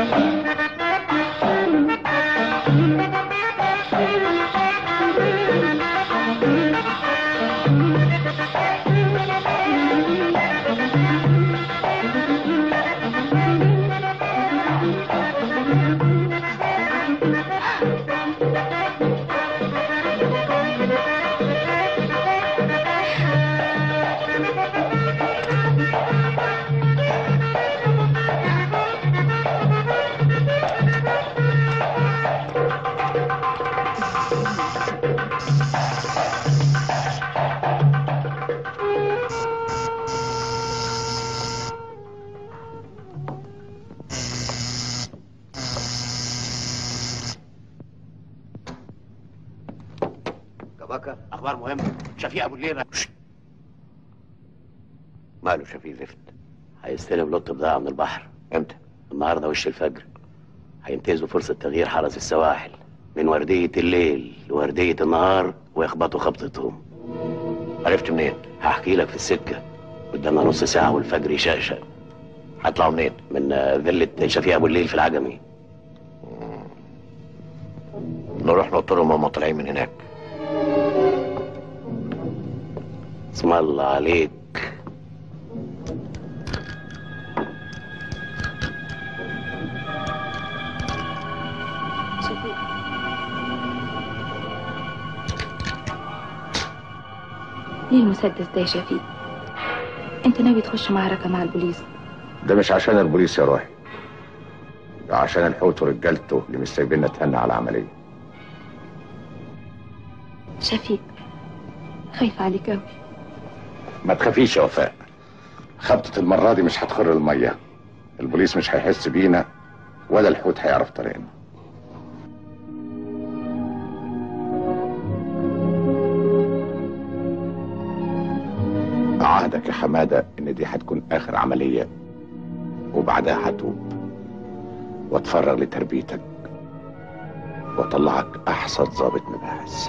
كبكة اخبار مهمه شفيق ابو الليله ماله شفيق زفت هيستلم لوت بضاعه من البحر امتى النهارده وش الفجر هينتهزوا فرصه تغيير حرس السواحل من ورديه الليل لورديه النهار ويخبطوا خبطتهم عرفت منين هحكي لك في السكه قدامنا نص ساعه والفجر يشقشق هيطلعوا منين من آه، فيله شفيق ابو الليل في العجمي نروح نقطرهم وهم طالعين من هناك اسم الله عليك شفيق ليه المسدس ده يا شفيق انت ناوي تخش معركة مع البوليس ده مش عشان البوليس يا روحي ده عشان الحوت ورجالته اللي مش سايبيننا نتهنى على العمليه شفيق خايفة عليك أوي ما تخافيش يا وفاء خبطة المرة دي مش هتخر المية البوليس مش هيحس بينا ولا الحوت هيعرف طريقنا أعهدك يا حمادة إن دي هتكون آخر عملية وبعدها هتوب واتفرغ لتربيتك واطلعك أحسن ضابط مباحث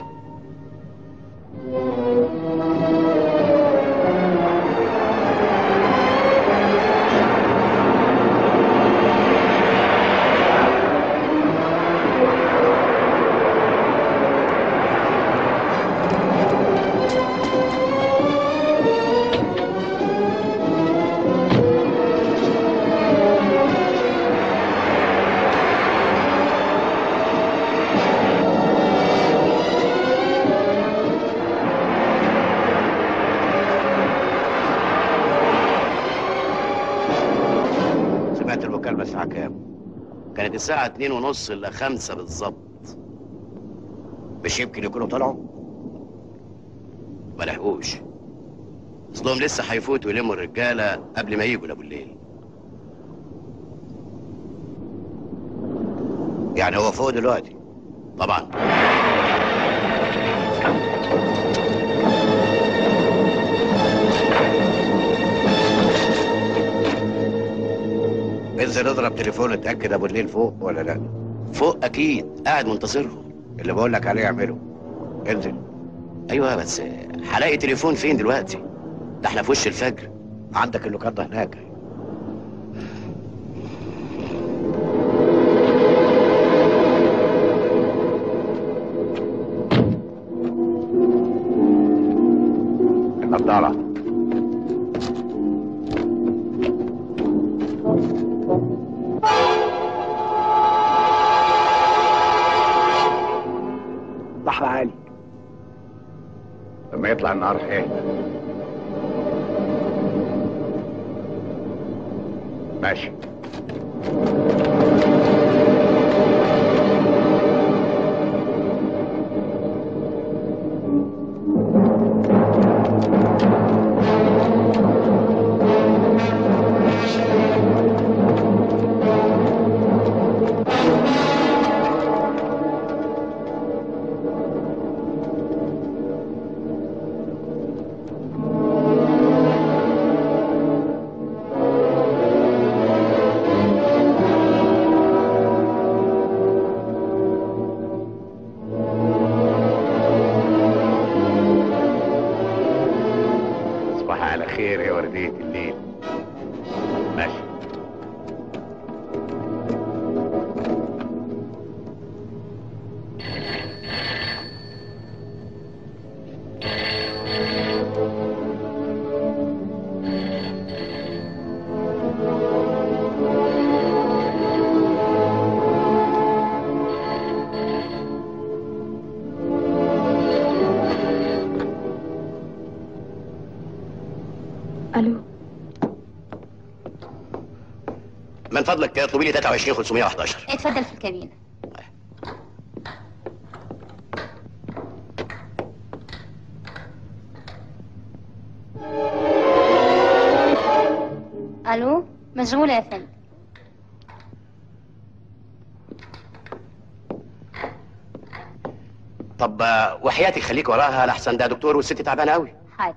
سمعت المكالمه الساعه كام كانت الساعه اتنين ونص الا خمسة بالظبط مش يمكن يكونوا طلعوا ما لحقوش اصلهم لسه هيفوتوا يلموا الرجاله قبل ما يجوا لابو الليل يعني هو فوق دلوقتي طبعا انزل اضرب تليفون اتاكد ابو الليل فوق ولا لا فوق اكيد قاعد منتظرهم اللي بقول لك عليه اعمله انزل ايوه بس هلاقي تليفون فين دلوقتي ده احنا في وش الفجر عندك اللوكاندا هناك النضارة بحر عالي لما يطلع النهار هيهدى ماشي من فضلك اطلبي لي 23 511 اتفضل في الكابينة الو مشغولة يا فندم طب آه، وحياتك خليك وراها لحسن ده دكتور والست تعبانه قوي حاضر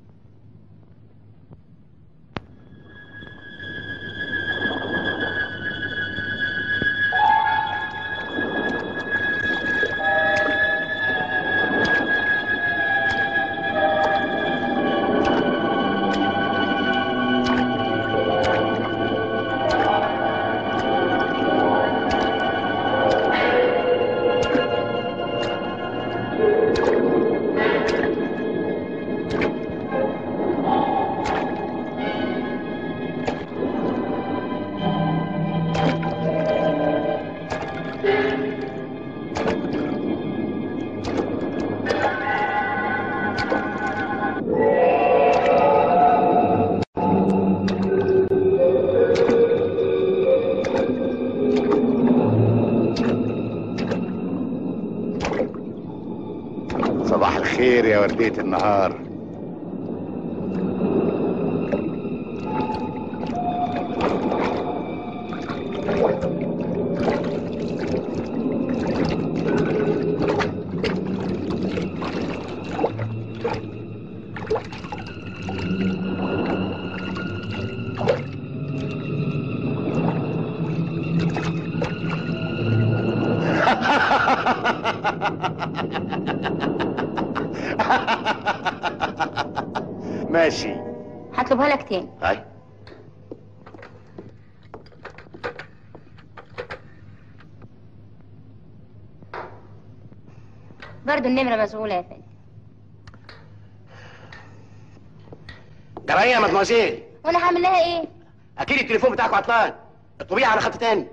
صباح الخير يا وردية النهار ماشي هطلبها لك تاني هاي برضو النمرة مشغولة يا فندم جرايه يا مدموزيل وانا هعمل لها ايه اكيد التليفون بتاعك عطلان اطلبيه على خط تاني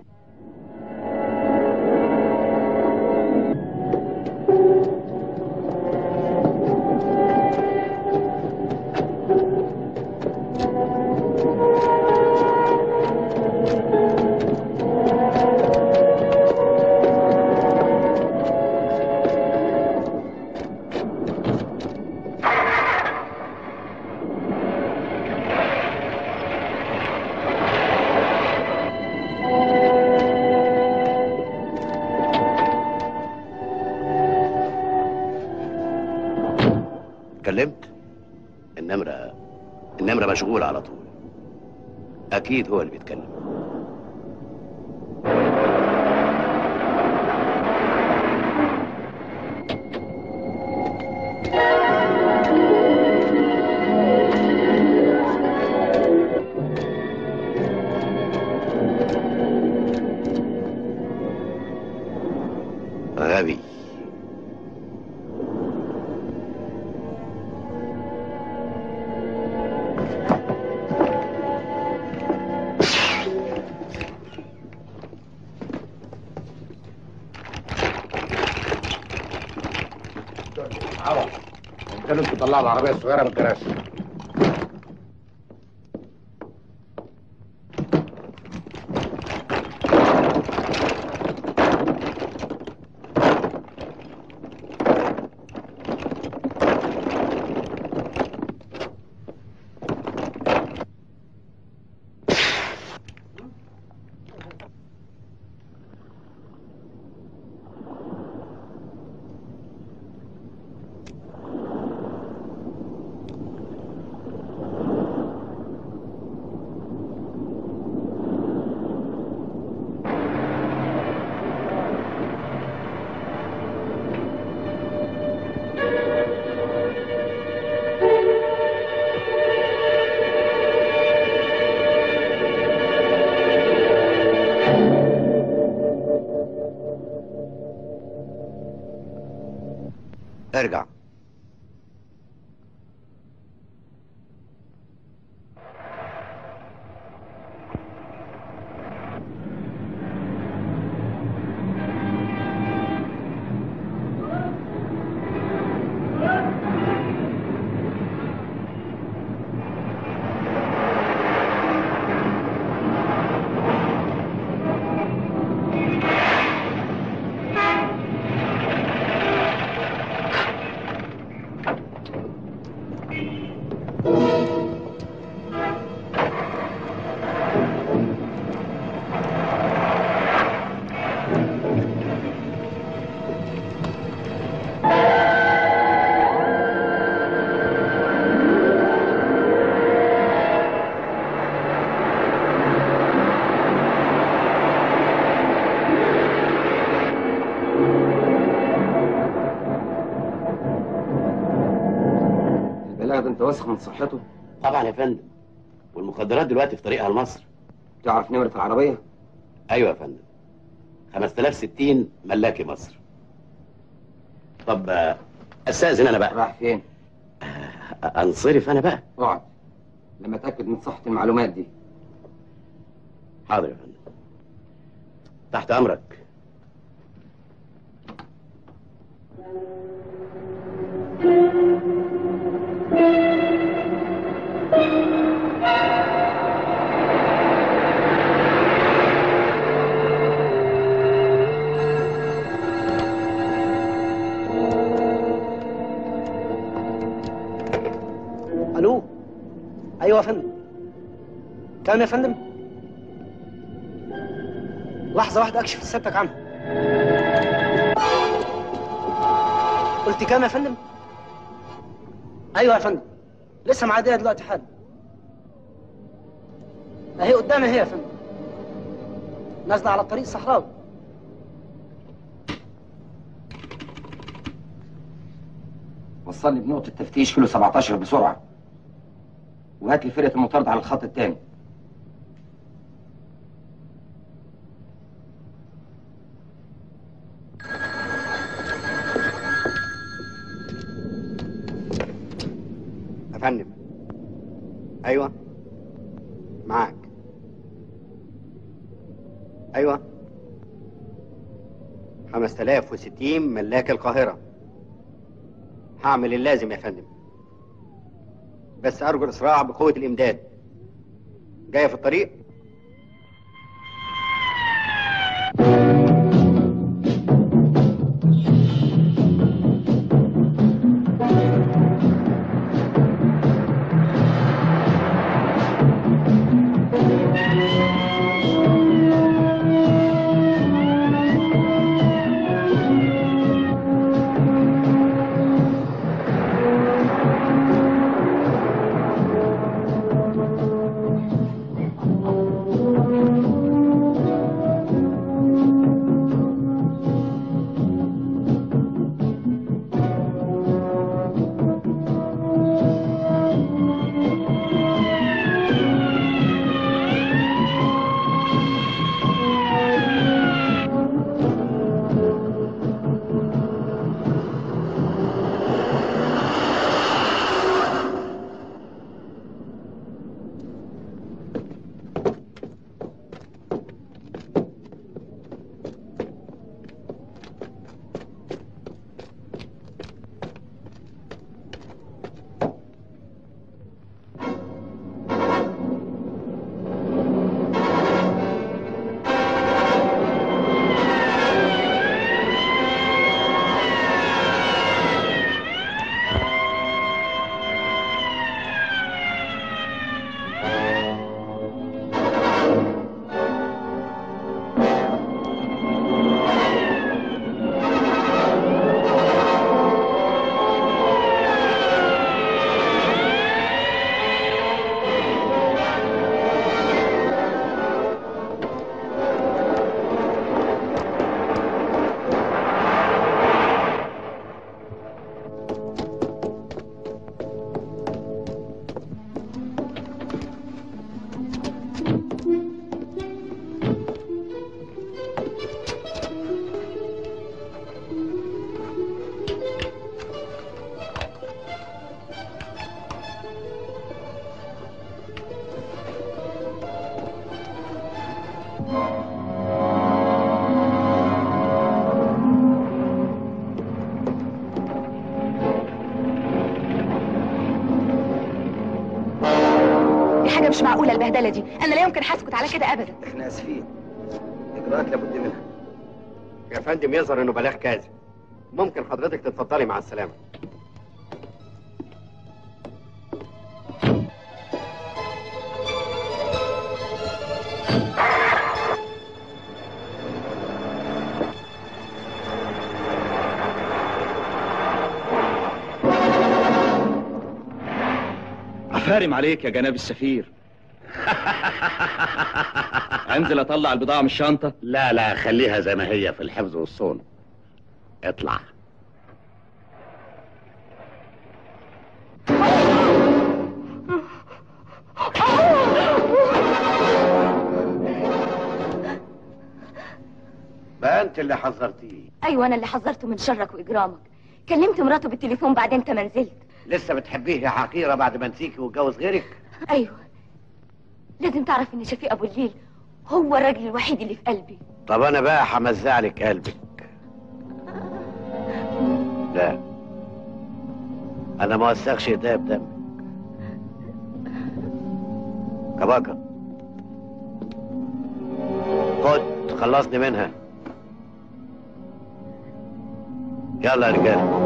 اتكلمت النمره النمره مشغوله على طول اكيد هو اللي بيتكلم غبي عوض ممكن انتوا تطلعوا العربية الصغيرة من الكراسي ارجع انت واثق من صحته طبعا يا فندم والمخدرات دلوقتي في طريقها لمصر تعرف نمره العربيه ايوه يا فندم 5060 ملاكي مصر طب آه، استاذن انا بقى رايح فين انصرف انا بقى اقعد لما اتاكد من صحه المعلومات دي حاضر يا فندم تحت امرك الو ايوه يا فندم كام يا فندم لحظه واحده اكشف سيادتك عنها قلت كام يا فندم ايوه يا فندم لسه معديه دلوقتي حالا اهي قدامي اهي يا فندم نازله على الطريق الصحراوي وصلني بنقطه تفتيش كيلو 17 بسرعه وهات لي فرقه المطارد على الخط الثاني يا فندم ايوه معاك ايوه 5060 ملاك القاهرة هعمل اللازم يا فندم بس أرجو الإسراع بقوة الإمداد جاية في الطريق دي حاجة مش معقولة البهدلة دي أنا لا يمكن هسكت على كده أبدا احنا اسفين اجراءات لابد منها يا فندم يظهر انه بلاغ كاذب ممكن حضرتك تتفضلي مع السلامه عفارم عليك يا جناب السفير انزل اطلع البضاعة من الشنطة لا لا خليها زي ما هي في الحفظ والصون اطلع بقى انت اللي حذرتيه ايوه انا اللي حذرته من شرك واجرامك كلمت مراته بالتليفون بعدين انت ما نزلت لسه بتحبيه يا حقيره بعد ما نسيكي واتجوز غيرك ايوه لازم تعرف ان شفيق ابو الليل هو الراجل الوحيد اللي في قلبي طب انا بقى همزع لك قلبك لا انا ما وسخش ايديا بدمك كباكا خد خلصني منها يلا يا رجاله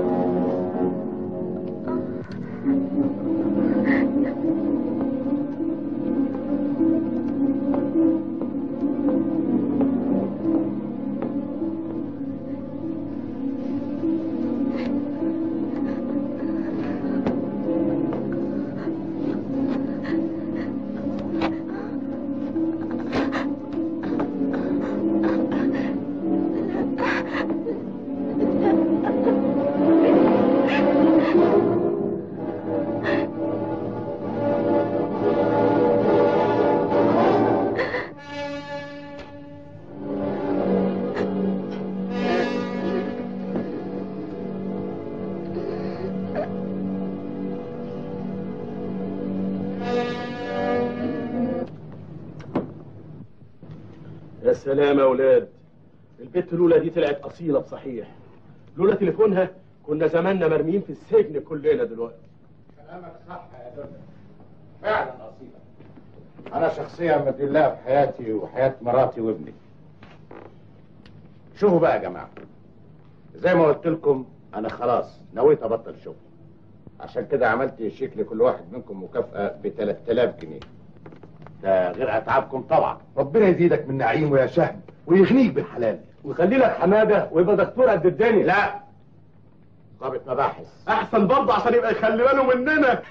يا سلام يا اولاد البت لولا دي طلعت اصيله بصحيح لولا تليفونها كنا زماننا مرميين في السجن كلنا دلوقتي كلامك صح يا دنيا فعلا اصيله انا شخصيا مدلها في حياتي وحياه مراتي وابني شوفوا بقى يا جماعه زي ما قلت لكم انا خلاص نويت ابطل شغل عشان كده عملت شيك لكل واحد منكم مكافاه ب 3000 جنيه ده غير اتعابكم طبعا ربنا يزيدك من نعيمه يا شهم ويغنيك بالحلال ويخلي لك حماده ويبقى دكتور قد الدنيا لا ضابط مباحث احسن برضه عشان يبقى يخلي باله مننا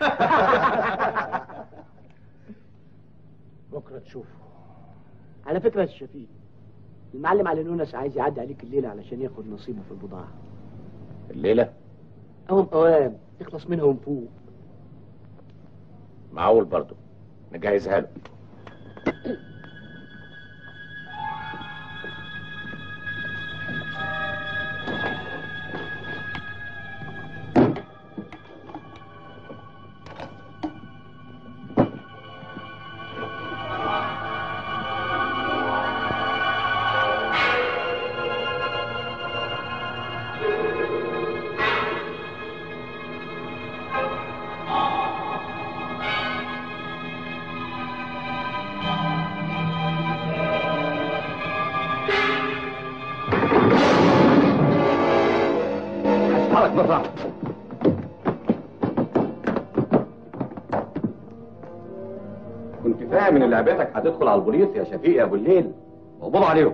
بكره تشوفه على فكره يا شفيق المعلم علي نونس عايز يعدي عليك الليله علشان ياخد نصيبه في البضاعه الليله اوام اوام يخلص منهم فوق معقول برضه نجهزها له حرك بالراحه كنت فاهم ان لعبتك هتدخل على البوليس يا شفيق يا ابو الليل مقبوض عليهم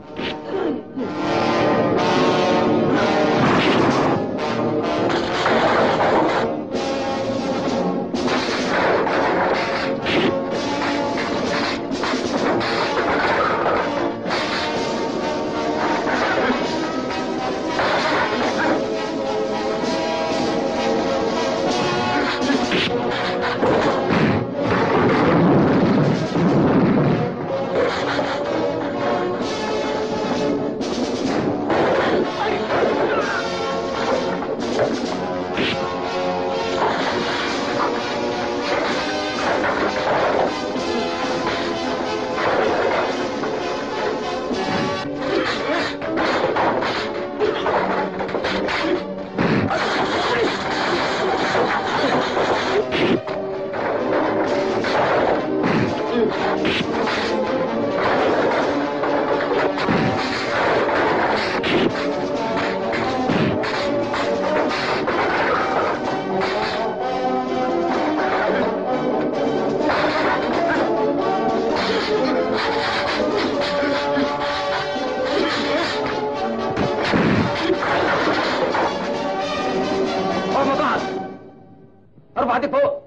ارفع بعض ارفع دي فوق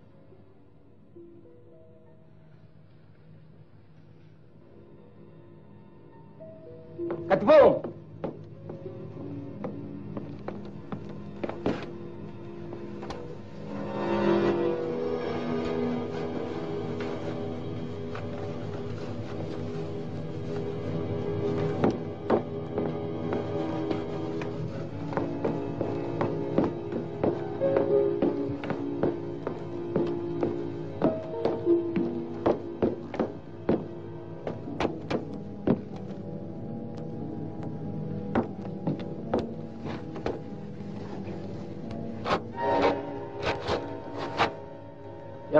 كتفهم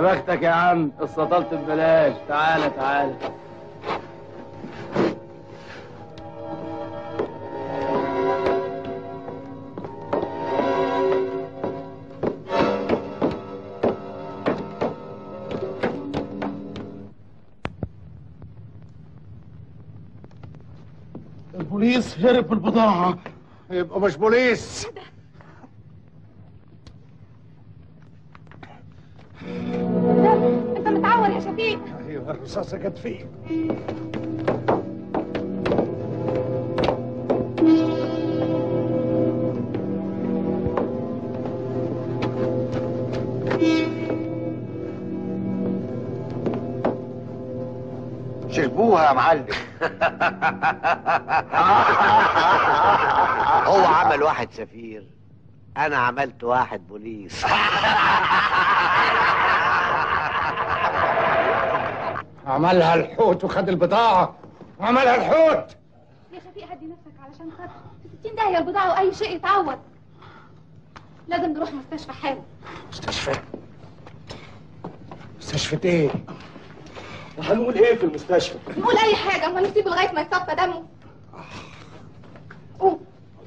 بختك يا عم استطلت ببلاش تعالى تعالى البوليس هرب بالبضاعة يبقى مش بوليس انت متعور يا شفيق ايوه الرصاصة جت فيه شربوها يا معلم هو عمل واحد سفير انا عملت واحد بوليس عملها الحوت وخد البضاعة عملها الحوت يا شفيق هدي نفسك علشان خاطر في 60 داهية البضاعة وأي شيء يتعوض لازم نروح مستشفى حالا مستشفى مستشفى ايه؟ هنقول ايه في المستشفى نقول أي حاجة أما نسيبه لغاية ما يصفى دمه قوم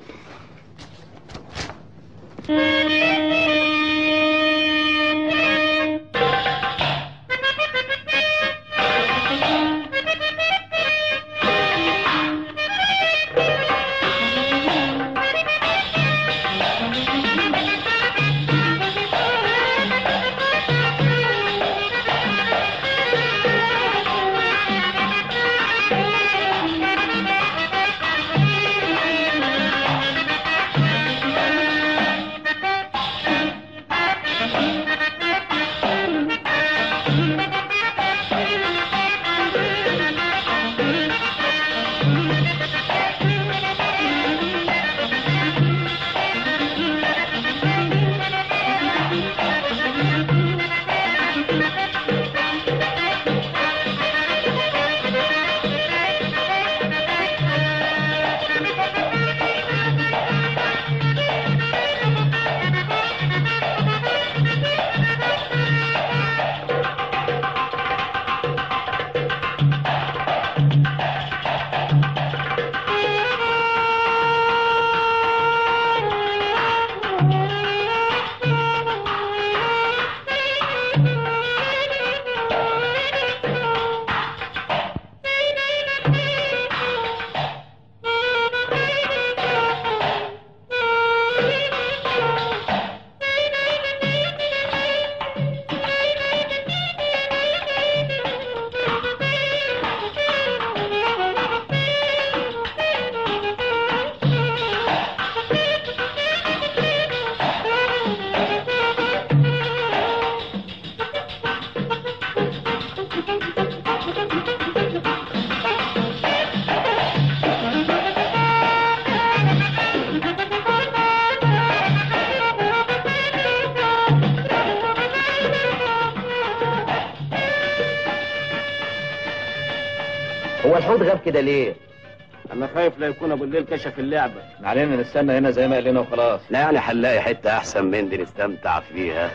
هو الحوت غاب كده ليه؟ انا خايف لا يكون ابو الليل كشف اللعبه علينا نستنى هنا زي ما قال لنا وخلاص لا يعني هنلاقي حتة أحسن من دي نستمتع فيها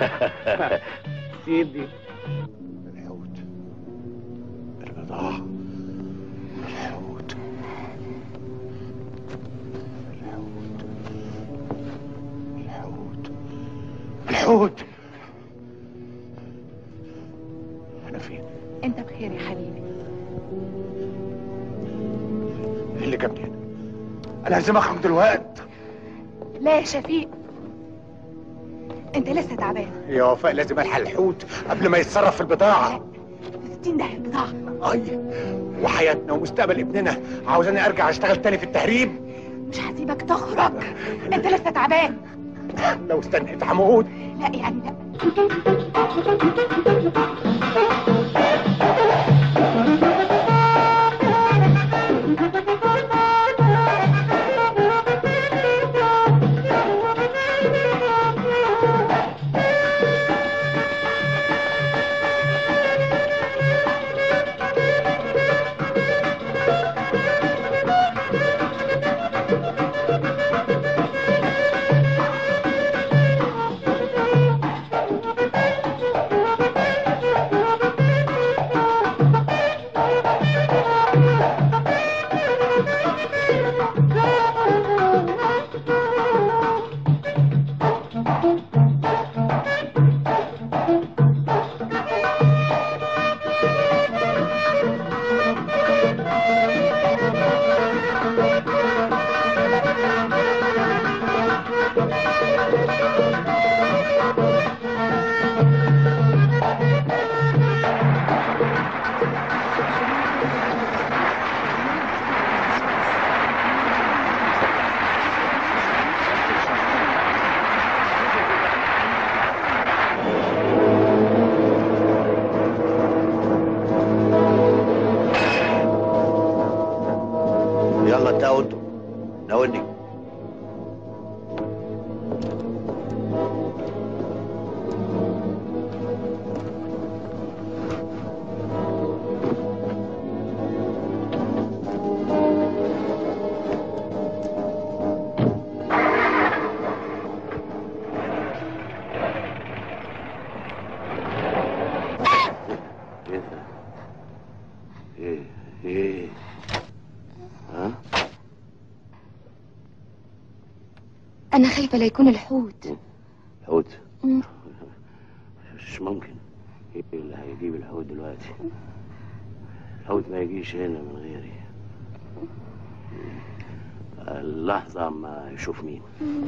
سيدي الحوت البضاعة الحوت الحوت الحوت الحوت أنا فين؟ أنت بخير يا حبيبي إيه اللي جابني هنا؟ أنا لازم أخرج دلوقتي لا يا شفيق أنت لسه تعبان يا وفاء لازم ألحق الحوت قبل ما يتصرف في البضاعة 60 داهية البضاعة أي وحياتنا ومستقبل ابننا عاوزاني أرجع أشتغل تاني في التهريب مش هسيبك تخرج أنت لسه تعبان لو استنيت هموت لا يعني لا يلا انتهوا انتوا ناولني ايه ده؟ ايه ايه ها أنا خايفة لا يكون الحوت حوت مم. مش ممكن ايه اللي هيجيب الحوت دلوقتي الحوت ما يجيش هنا من غيري اللحظة ما يشوف مين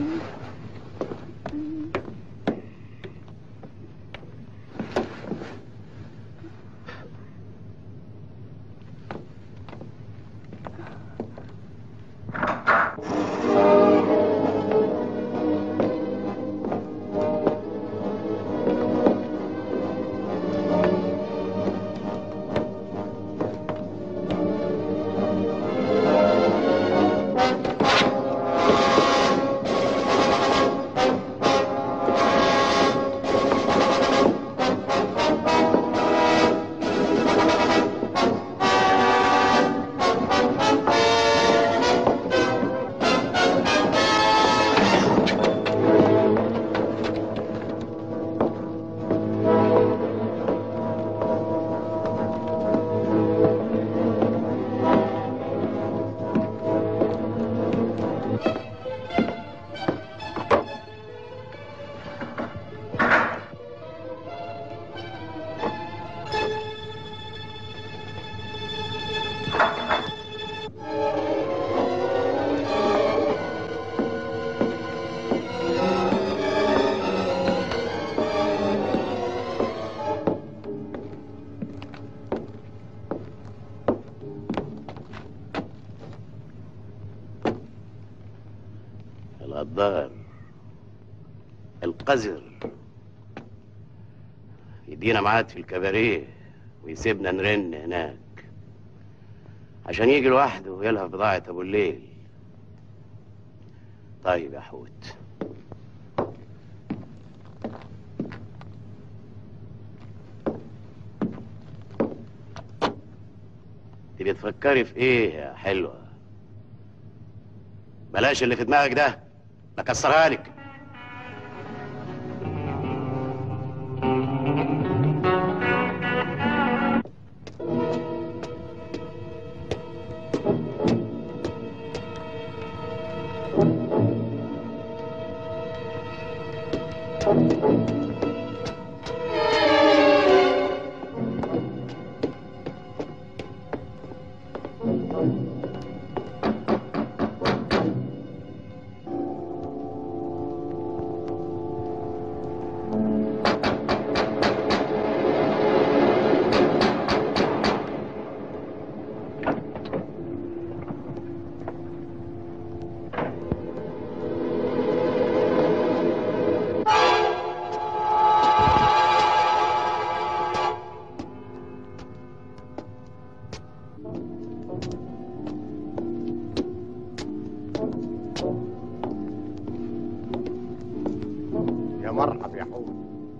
الغدار القذر يدينا ميعاد في الكباريه ويسيبنا نرن هناك عشان يجي لوحده ويلهف بضاعة أبو الليل طيب يا حوت تبي تفكري في ايه يا حلوة بلاش اللي في دماغك ده بكسرها لك يا مرحب يا حوت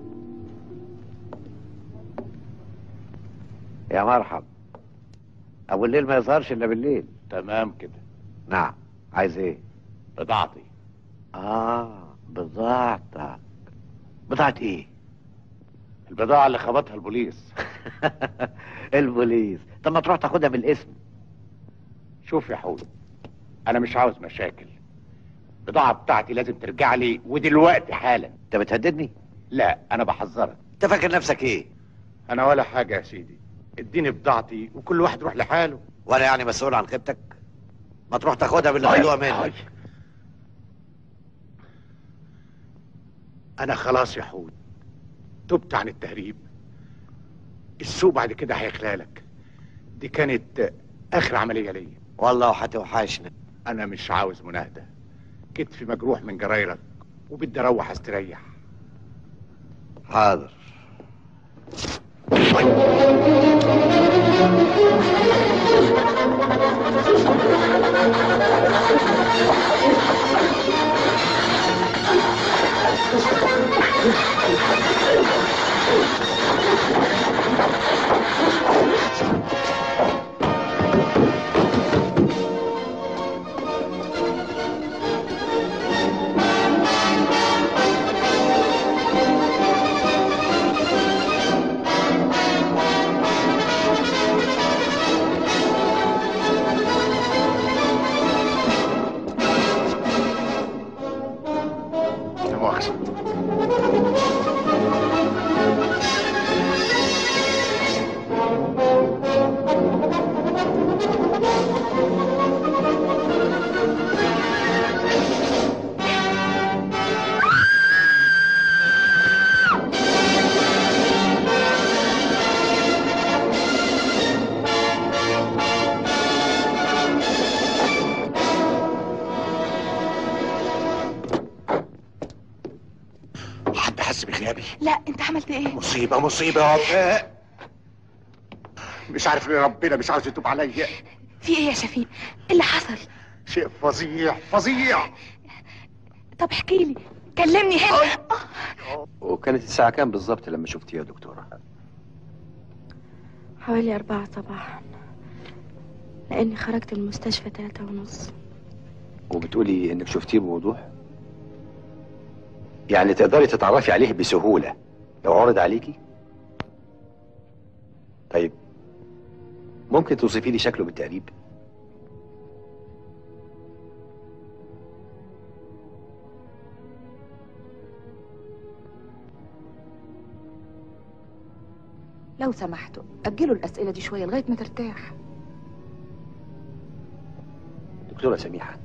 يا مرحب ابو الليل ما يظهرش الا بالليل تمام كده نعم عايز ايه بضاعتي اه بضاعتك بضاعة ايه البضاعة اللي خبطها البوليس البوليس طب ما تروح تاخدها من الاسم شوف يا حوت انا مش عاوز مشاكل البضاعة بتاعتي لازم ترجع لي ودلوقتي حالا انت بتهددني لا انا بحذرك انت فاكر نفسك ايه انا ولا حاجة يا سيدي اديني بضاعتي وكل واحد يروح لحاله وانا يعني مسؤول عن خيبتك ما تروح تاخدها باللي أي- خدوها منك أي. انا خلاص يا حود تبت عن التهريب السوق بعد كده هيخلالك دي كانت اخر عمليه ليا والله وهتوحشنا انا مش عاوز مناهده كتفي مجروح من جرايرك وبدي اروح استريح حاضر لا مؤاخذه حد حس بغيابي لا انت عملت ايه مصيبه مصيبه يا وفاء مش عارف ليه ربنا مش عاوز يتوب عليا في ايه يا شفيق إيه اللي حصل شيء فظيع فظيع طب احكي لي كلمني هنا وكانت الساعة كام بالظبط لما شفتيه يا دكتورة؟ حوالي أربعة صباحا لأني خرجت من المستشفى تلاتة ونص وبتقولي انك شفتيه بوضوح؟ يعني تقدري تتعرفي عليه بسهولة لو عرض عليكي؟ طيب ممكن توصفي لي شكله بالتقريب؟ لو سمحتوا أجلوا الأسئلة دي شوية لغاية ما ترتاح دكتورة سميحة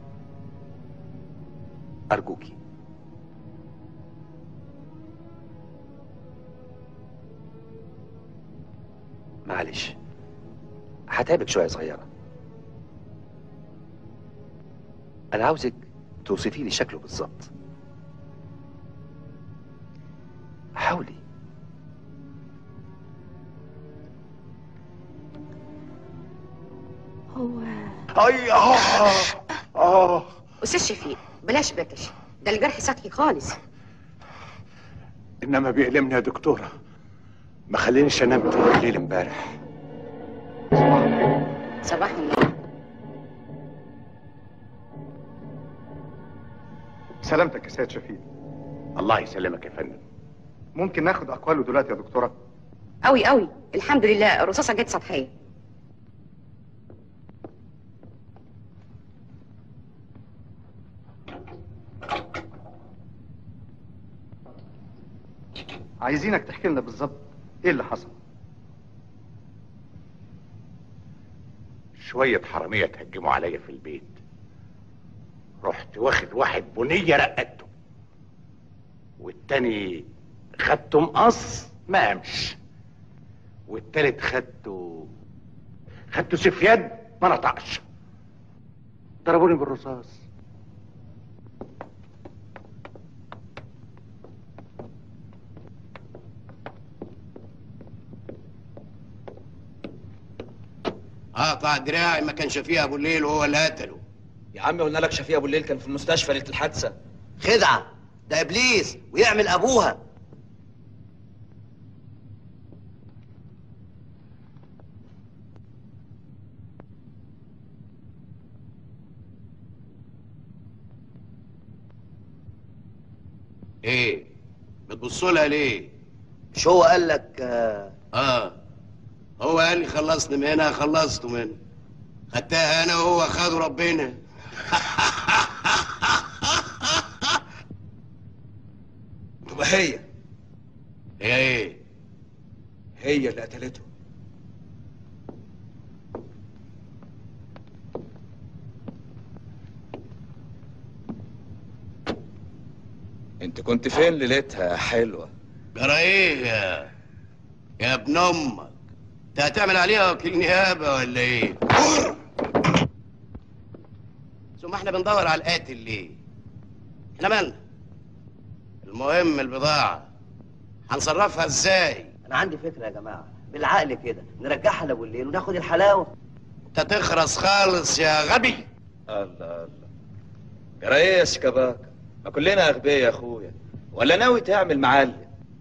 أرجوكي معلش هتعبك شوية صغيرة أنا عاوزك توصفي لي شكله بالظبط حاولي هو اي اه اه استاذ شفيق بلاش بكش ده الجرح سطحي خالص انما بيألمني يا دكتوره ما خلينيش انام طول الليل امبارح صباح النور سلامتك يا سيد شفيق الله يسلمك يا فندم ممكن ناخد اقواله دلوقتي يا دكتوره قوي قوي الحمد لله الرصاصه جت سطحيه عايزينك تحكي لنا بالظبط ايه اللي حصل شويه حراميه تهجموا عليا في البيت رحت واخد واحد بنيه رقدته والتاني خدته مقص ما قامش والتالت خدته خدته سيف يد ما نطقش ضربوني بالرصاص اقطع دراعي ما كانش فيه ابو الليل وهو اللي قتله يا عم قلنا لك شفيق ابو الليل كان في المستشفى ليله الحادثه خدعه ده ابليس ويعمل ابوها ايه بتبصوا لها ليه مش هو قال لك آه اه هو قال لي خلصني من هنا خلصته من خدتها انا وهو خدوا ربنا تبقى هي هي ايه هي اللي قتلته انت كنت فين ليلتها يا حلوة جرى ايه يا يا ابن امك انت هتعمل عليها وكيل نيابه ولا ايه ثم احنا بندور على القاتل ليه احنا مالنا المهم البضاعه هنصرفها ازاي انا عندي فكره يا جماعه بالعقل كده نرجعها لابو الليل وناخد الحلاوه انت تخرس خالص يا غبي الله الله جرى ايه يا شكباك ما كلنا اغبياء يا اخويا ولا ناوي تعمل معلم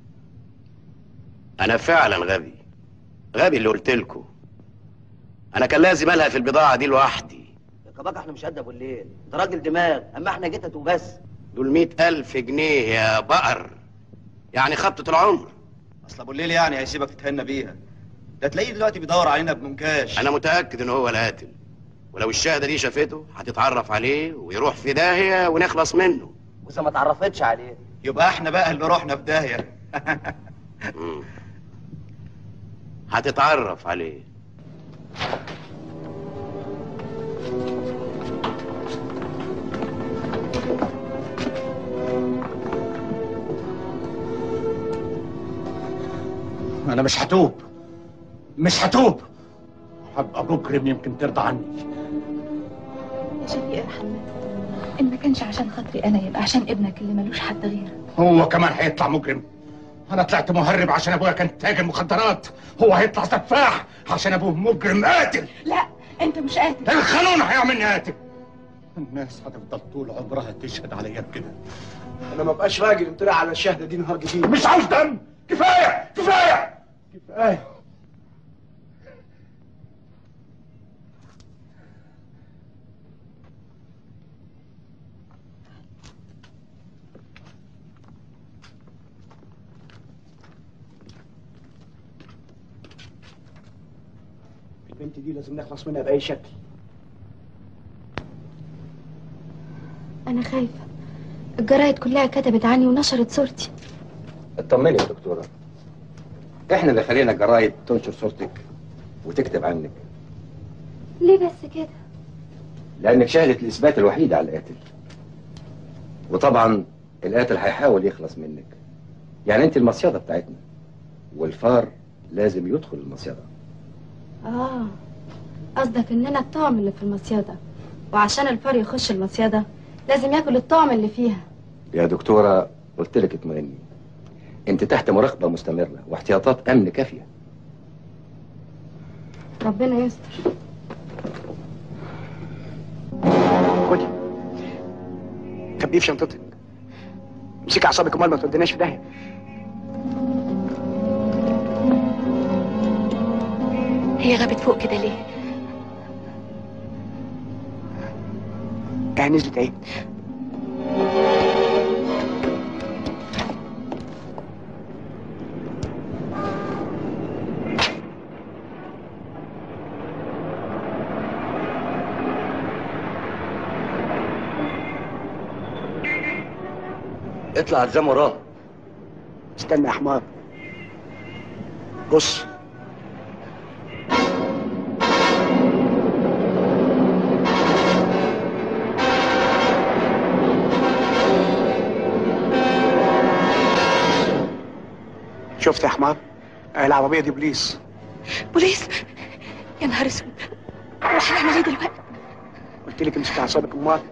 انا فعلا غبي غبي اللي قلت لكم انا كان لازم الها في البضاعه دي لوحدي يا كباك احنا مش قد ابو الليل ده راجل دماغ اما احنا جتت وبس دول مئة ألف جنيه يا بقر يعني خبطة العمر اصل ابو الليل يعني هيسيبك تتهنى بيها ده تلاقيه دلوقتي بيدور علينا بمنكاش أنا متأكد إن هو القاتل ولو الشهادة دي شافته هتتعرف عليه ويروح في داهية ونخلص منه واذا ما تعرفتش عليه يبقى احنا بقى اللي رحنا في داهيه مم. هتتعرف عليه انا مش هتوب مش هتوب هبقى مجرم يمكن ترضى عني يا شفيق يا حماد ان ما كانش عشان خاطري انا يبقى عشان ابنك اللي ملوش حد غيرك هو كمان هيطلع مجرم انا طلعت مهرب عشان ابويا كان تاجر مخدرات هو هيطلع سفاح عشان ابوه مجرم قاتل لا انت مش قاتل القانون هيعملني قاتل الناس هتفضل طول عمرها تشهد عليا بكده انا ما بقاش راجل امتنع على الشهاده دي نهار جديد مش عاوز دم كفايه كفايه كفايه البنت دي لازم نخلص منها باي شكل أنا خايفة الجرايد كلها كتبت عني ونشرت صورتي اطمني يا دكتورة احنا اللي خلينا الجرايد تنشر صورتك وتكتب عنك ليه بس كده لانك شاهدة الاثبات الوحيدة على القاتل وطبعا القاتل هيحاول يخلص منك يعني انت المصيدة بتاعتنا والفار لازم يدخل المصيدة آه قصدك إننا الطعم اللي في المصيدة وعشان الفار يخش المصيدة لازم ياكل الطعم اللي فيها يا دكتورة قلت لك اطمئني انت تحت مراقبة مستمرة واحتياطات امن كافية ربنا يستر خدي خبيه في شنطتك امسكي اعصابك امال ما توديناش في داهيه هي غابت فوق كده ليه؟ اهي نزلت اهي اطلع الزام وراه استنى يا حمار بص شفت يا حمار آه، العربيه دي بوليس بوليس يا نهار اسود وهنعمل ايه دلوقتي؟ قلت لك امسك اعصابك امال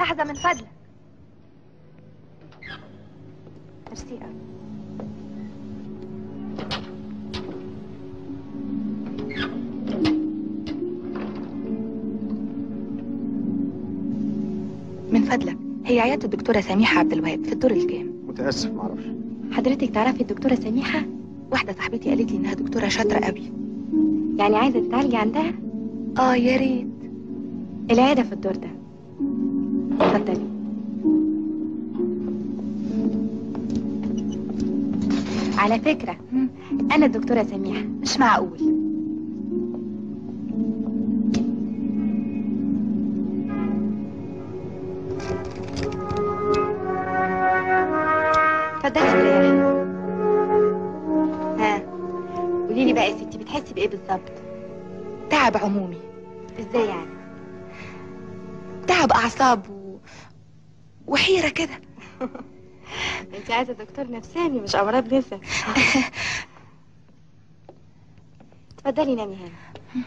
لحظة من فضلك ميرسي أوي من فضلك هي عيادة الدكتورة سميحة عبد الوهاب في الدور الكام متاسف معرفش حضرتك تعرفي الدكتورة سميحة واحدة صاحبتي قالت لي انها دكتورة شاطرة قوي يعني عايزة تتعالجي عندها اه يا ريت العيادة في الدور ده اتفضلي على فكرة أنا الدكتورة سميحة مش معقول اتفضلي استريحي ها قولي لي بقى يا ستي بتحسي بإيه بالظبط تعب عمومي ازاي يعني تعب أعصاب و... وحيرة كده انت عايزة دكتور نفساني مش أمراض نسا اتفضلي نامي هنا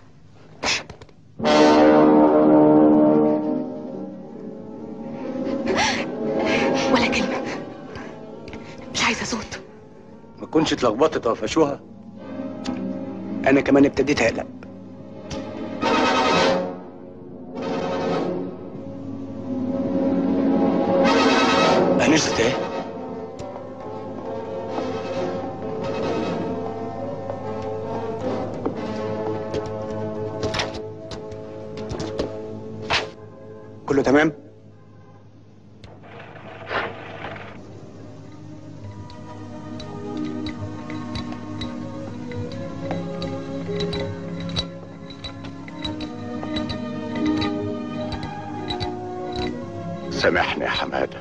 ولا كلمة مش عايزة صوت ما كنتش اتلخبطت وقفشوها انا كمان ابتديت اقلق انست ايه كله تمام سامحني يا حمادة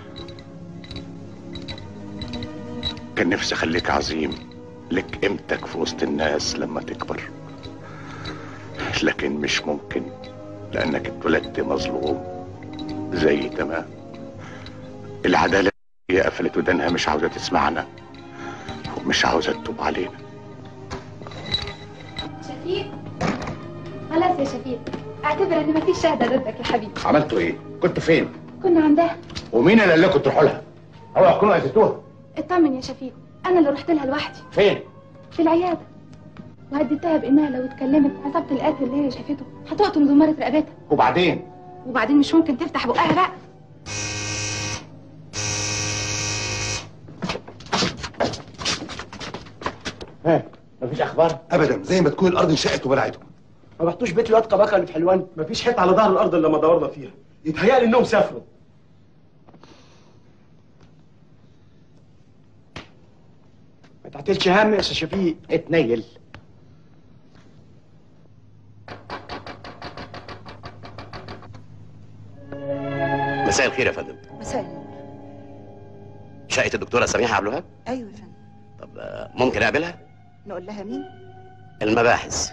كان نفسي اخليك عظيم لك قيمتك في وسط الناس لما تكبر لكن مش ممكن لانك اتولدت مظلوم زي تمام العدالة هي قفلت ودانها مش عاوزة تسمعنا ومش عاوزة تتوب علينا شفيق خلاص يا شفيق اعتبر ان مفيش شهادة ضدك يا حبيبي عملتوا ايه؟ كنت فين؟ كنا عندها ومين اللي قال لكم تروحوا لها؟ اوعوا تكونوا اذيتوها اطمن يا شفيق انا اللي رحت لها لوحدي فين؟ في العيادة وهددتها بانها لو اتكلمت عصابة القاتل اللي هي شافته هتقطم زمارة رقبتها وبعدين؟ وبعدين مش ممكن تفتح بقها بقى ها مفيش اخبار ابدا زي ما تكون الارض انشقت وبلعتهم ما رحتوش بيت الواد كباكا اللي في حلوان مفيش حته على ظهر الارض الا لما دورنا فيها يتهيألي انهم سافروا ما تعتلش هم يا استاذ شفيق اتنيل مساء الخير يا فندم مساء النور شقة الدكتورة سميحة عبد الوهاب ايوه يا فندم طب آه، ممكن اقابلها نقول لها مين المباحث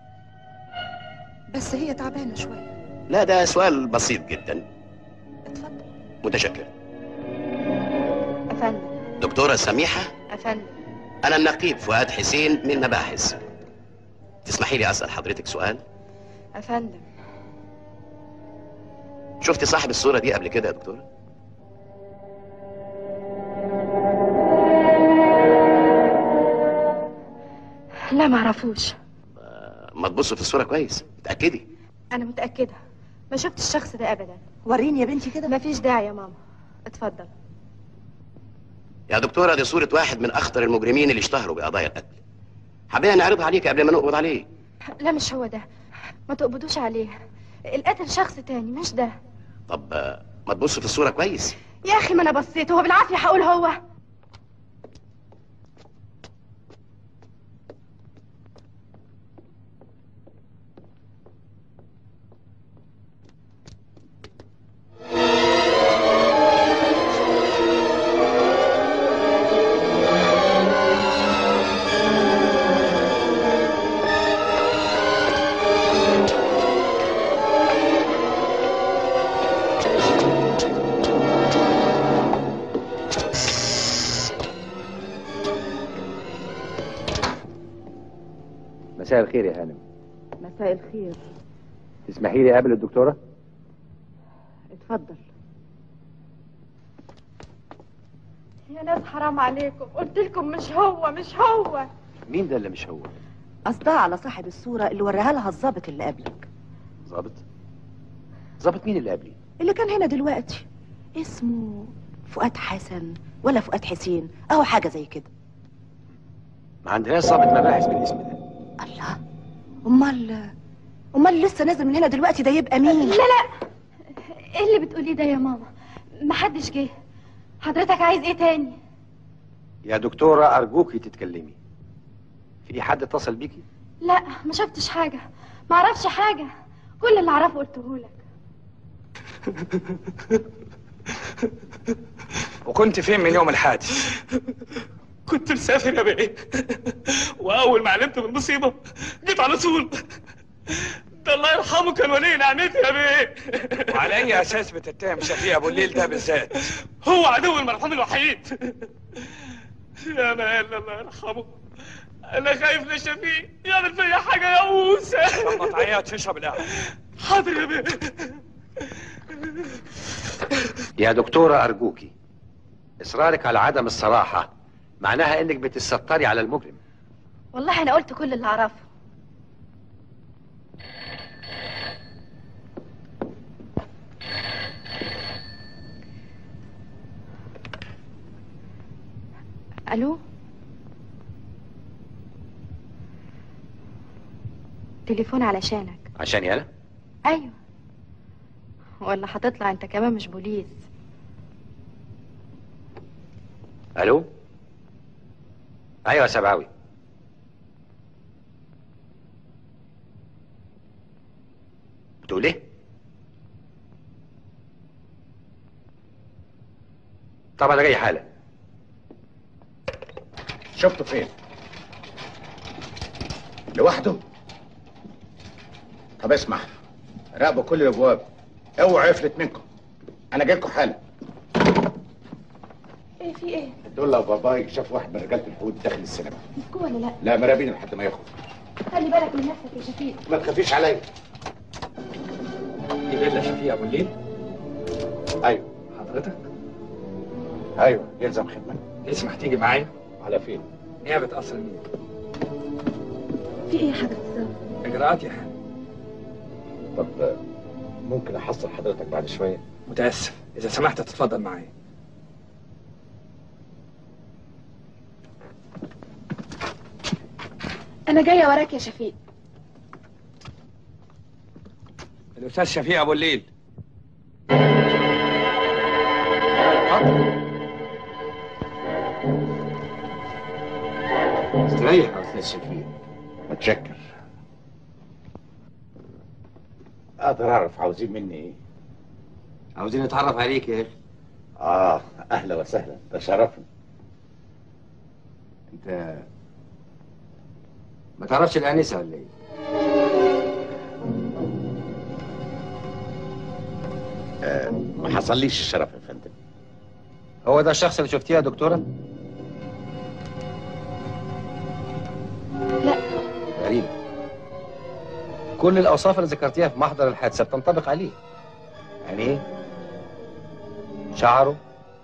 بس هي تعبانه شويه لا ده سؤال بسيط جدا اتفضل متشكر افندم دكتورة سميحة افندم انا النقيب فؤاد حسين من مباحث تسمحي لي اسال حضرتك سؤال افندم شفتي صاحب الصورة دي قبل كده يا دكتورة لا معرفوش ما تبصوا في الصورة كويس اتأكدي انا متأكدة ما شفت الشخص ده ابدا وريني يا بنتي كده مفيش داعي يا ماما اتفضل يا دكتورة دي صورة واحد من أخطر المجرمين اللي اشتهروا بقضايا القتل حبينا نعرضها عليك قبل ما نقبض عليه لا مش هو ده ما تقبضوش عليه القاتل شخص تاني مش ده طب آه، ما تبصوا في الصورة كويس يا اخي ما انا بصيت هو بالعافية هقول هو مساء الخير يا هانم مساء الخير تسمحي لي اقابل الدكتوره اتفضل يا ناس حرام عليكم قلت لكم مش هو مش هو مين ده اللي مش هو قصدها على صاحب الصورة اللي وراها لها الظابط اللي قبلك ظابط ظابط مين اللي قبلي اللي كان هنا دلوقتي اسمه فؤاد حسن ولا فؤاد حسين اهو حاجة زي كده ما عندناش ظابط مباحث بالاسم ده الله امال امال لسه نازل من هنا دلوقتي ده يبقى مين لا لا ايه اللي بتقوليه ده يا ماما محدش جه حضرتك عايز ايه تاني يا دكتورة أرجوكي تتكلمي في حد اتصل بيكي لا ما شفتش حاجة ما اعرفش حاجة كل اللي اعرفه قلته لك وكنت فين من يوم الحادث كنت مسافر يا بيه واول ما علمت بالمصيبه جيت على طول ده الله يرحمه كان ولي نعمتي يا بيه وعلى اي اساس بتتهم شفيق ابو الليل ده بالذات هو عدو المرحوم الوحيد يا مال الله يرحمه انا خايف لشفيق يعمل فيا حاجه يا موسى ما تعيطش اشرب القهوه حاضر يا بيه يا دكتورة أرجوكي إصرارك على عدم الصراحة معناها إنك بتستطري على المجرم والله انا قلت كل اللي اعرفه الو تليفون علشانك عشاني أنا ايوه ولا هتطلع انت كمان مش بوليس ألو أيوة يا سبعاوي بتقول إيه؟ طبعا أنا جاي حالا شفته فين؟ لوحده؟ طب اسمع راقبوا كل الابواب اوعوا يفلت منكم انا جاي لكم حالا ايه في ايه دول لو باباي شاف واحد من رجاله الحوت داخل السينما مسكوه ولا لا لا مرابين لحد ما يخرج خلي بالك من نفسك يا شفيق ما تخافيش عليا دي فيلا شفيق ابو الليل ايوه حضرتك ايوه يلزم خدمه تسمح تيجي معايا على فين نيابه قصر النيل في ايه يا حضرة الظابط اجراءات يا حاج طب ممكن احصل حضرتك بعد شويه متاسف اذا سمحت تتفضل معايا انا جايه وراك يا شفيق الاستاذ شفيق ابو الليل استريح يا استاذ شفيق متشكر اقدر اعرف عاوزين مني ايه عاوزين نتعرف عليك يا اخي اه اهلا وسهلا تشرفنا انت ما تعرفش الانسه ولا ايه آه ما حصليش الشرف يا فندم هو ده الشخص اللي شفتيه يا دكتوره لا غريب كل الاوصاف اللي ذكرتيها في محضر الحادثه بتنطبق عليه عينيه شعره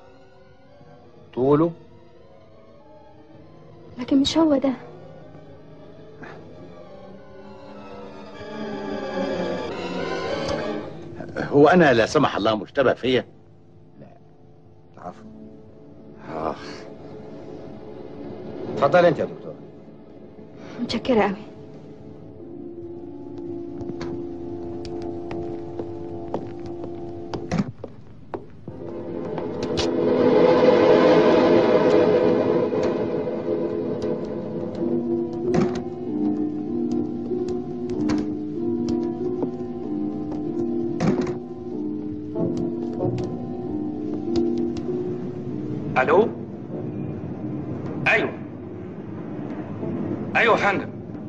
طوله لكن مش هو ده هو انا لا سمح الله مشتبه فيا عفوا اه اتفضلي انت يا دكتور متشكرة قوي الو ايوه ايوه يا فندم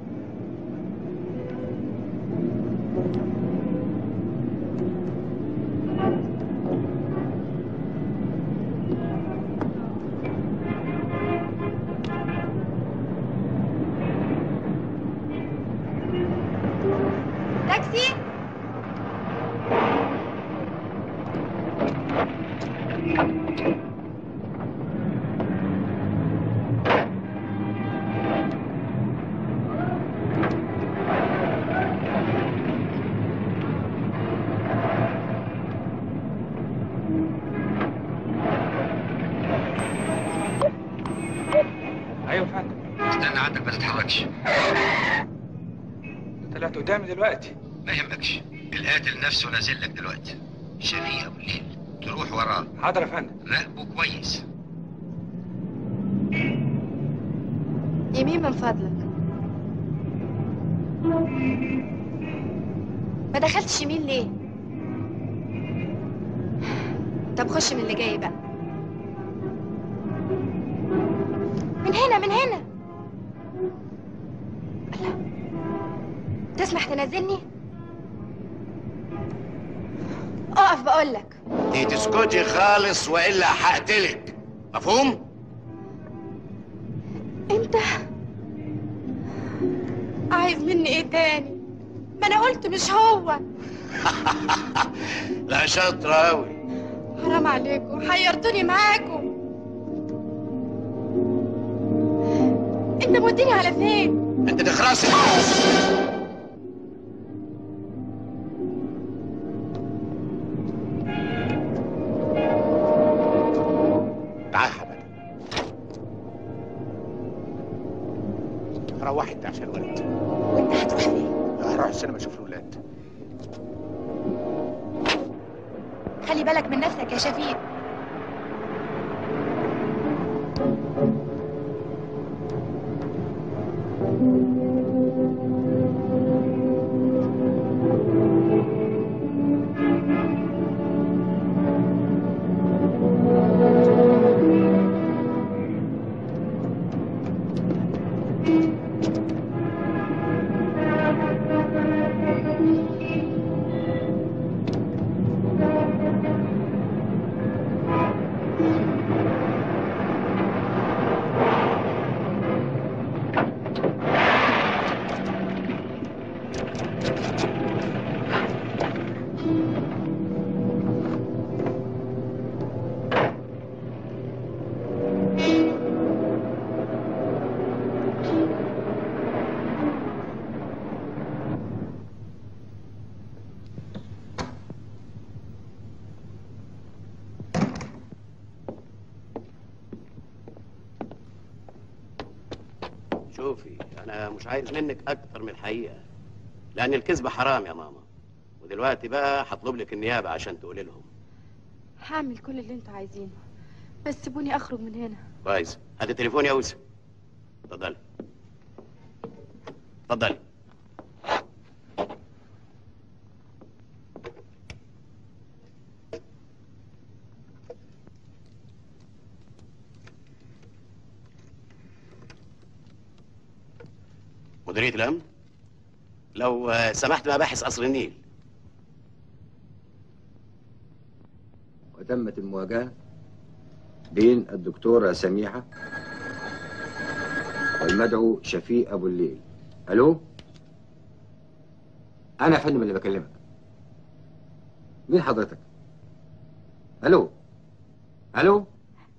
تاكسي ايوه يا فندم استنى عندك ما تتحركش طلعت قدامي دلوقتي ما يهمكش القاتل نفسه نازل لك دلوقتي شفيق ابو الليل تروح وراه حاضر يا فندم راقبه كويس يمين من فضلك ما دخلتش يمين ليه طب خش من اللي جاي بقى من هنا من هنا الله. تسمح تنزلني اقف بقولك دي تسكتي خالص والا هقتلك مفهوم انت عايز مني ايه تاني ما انا قلت مش هو لا شاطره قوي حرام عليكم حيرتوني معاكم انت موديني على فين انت تخرسي تعال يا حبيبي روحي انت عشان الولد وانت هتروح فين هروح السينما اشوف الولاد خلي بالك من نفسك يا شفيق شوفي انا مش عايز منك اكتر من الحقيقه لان الكذب حرام يا ماما ودلوقتي بقى هطلب لك النيابه عشان تقولي لهم هعمل كل اللي انتوا عايزينه بس سيبوني اخرج من هنا كويس هات التليفون يا اوسه اتفضلي اتفضلي مديرية الأمن لو آه، سمحت مباحث قصر النيل وتمت المواجهة بين الدكتورة سميحة والمدعو شفيق أبو الليل ألو أنا يا فندم اللي بكلمك مين حضرتك؟ ألو ألو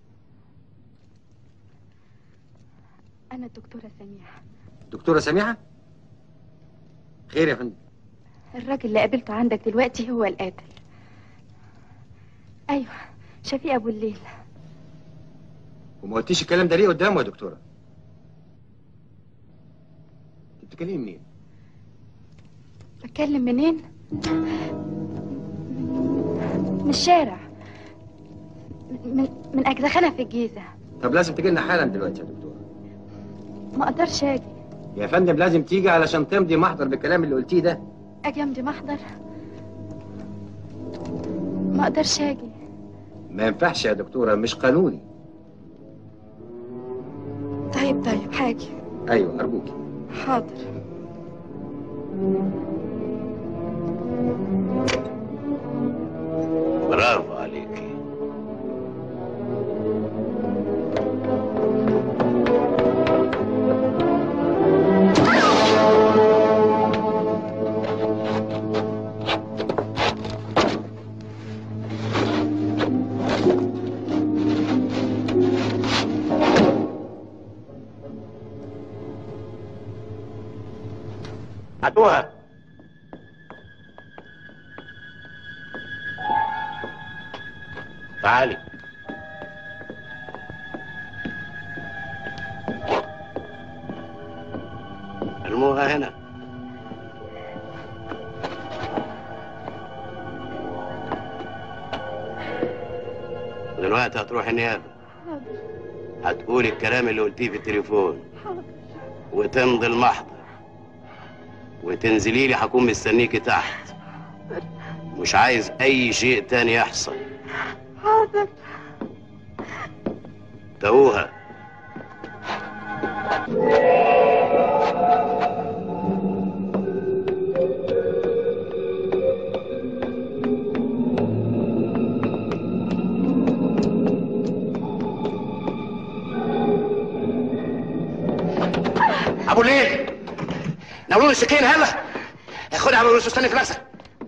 انا الدكتوره سميحه دكتورة سميحة؟ خير يا فندم الراجل اللي قابلته عندك دلوقتي هو القاتل ايوه شفيق ابو الليل وما قلتيش الكلام ده ليه قدامه يا دكتورة؟ انت بتتكلمي منين؟ بتكلم منين من الشارع من من اجزخانه في الجيزه طب لازم تجي لنا حالا دلوقتي يا دكتورة ما اقدرش اجي يا فندم لازم تيجي علشان تمضي محضر بالكلام اللي قلتيه ده اجي امضي محضر ما اقدرش اجي ما ينفعش يا دكتورة مش قانوني طيب طيب حاجي ايوه ارجوكي حاضر برافو عليكي هاتوها تعالي ارموها هنا دلوقتي هتروح النيابة هتقول الكلام اللي قلتيه في التليفون وتمضي المحضر وتنزلي لي هكون مستنيكي تحت مش عايز اي شيء تاني يحصل حاضر توها ابو ليل ناولون السكين هلا خد يا ابو يوسف استني في نفسك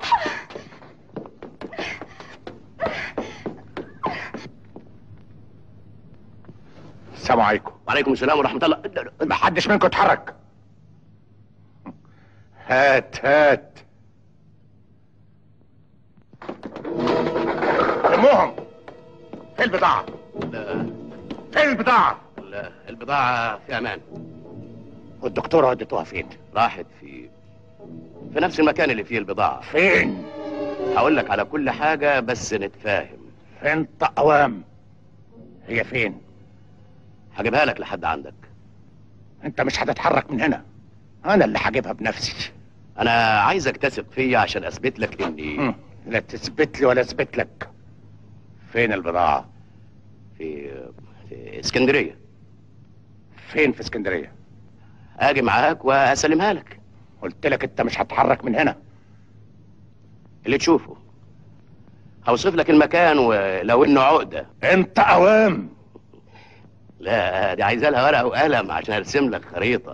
السلام عليكم وعليكم السلام ورحمة الله ما حدش منكم اتحرك هات هات المهم فين البضاعة؟ فين البضاعة؟ لا البضاعة في أمان والدكتورة وديتوها فين؟ راحت في في نفس المكان اللي فيه البضاعة فين؟ هقول لك على كل حاجة بس نتفاهم انت قوام هي فين؟ هجيبها لك لحد عندك انت مش هتتحرك من هنا انا اللي هجيبها بنفسي أنا عايزك تثق فيا عشان أثبت لك إني لا تثبت لي ولا اثبت لك فين البضاعة؟ في في اسكندرية فين في اسكندرية؟ أجي معاك وأسلمها لك قلت لك انت مش هتحرك من هنا اللي تشوفه هوصف لك المكان ولو إنه عقدة انت قوام لا دي عايزة لها ورقة وقلم عشان أرسم لك خريطة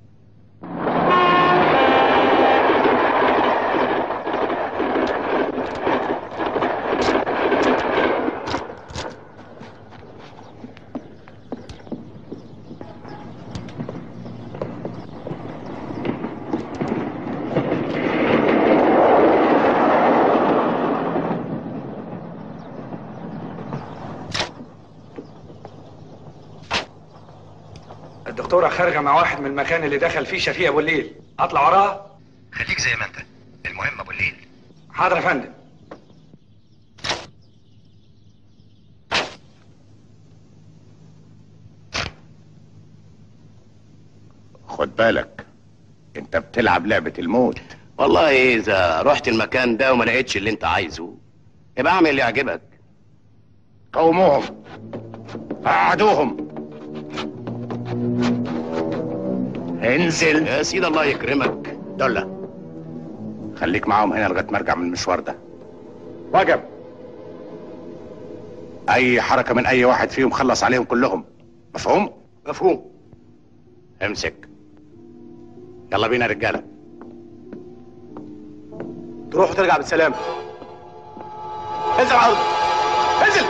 الدكتورة خارجة مع واحد من المكان اللي دخل فيه شفيق أبو الليل أطلع وراها خليك زي ما انت المهم ابو الليل حاضر يا فندم خد بالك انت بتلعب لعبة الموت والله إذا رحت المكان ده وما لقيتش اللي أنت عايزه يبقى اعمل اللي يعجبك قوموهم قعدوهم انزل يا سيدي الله يكرمك دولة خليك معاهم هنا لغاية ما ارجع من المشوار ده وجب اي حركة من اي واحد فيهم خلص عليهم كلهم مفهوم؟ مفهوم امسك يلا بينا يا رجاله تروح وترجع بالسلامة انزل على الأرض انزل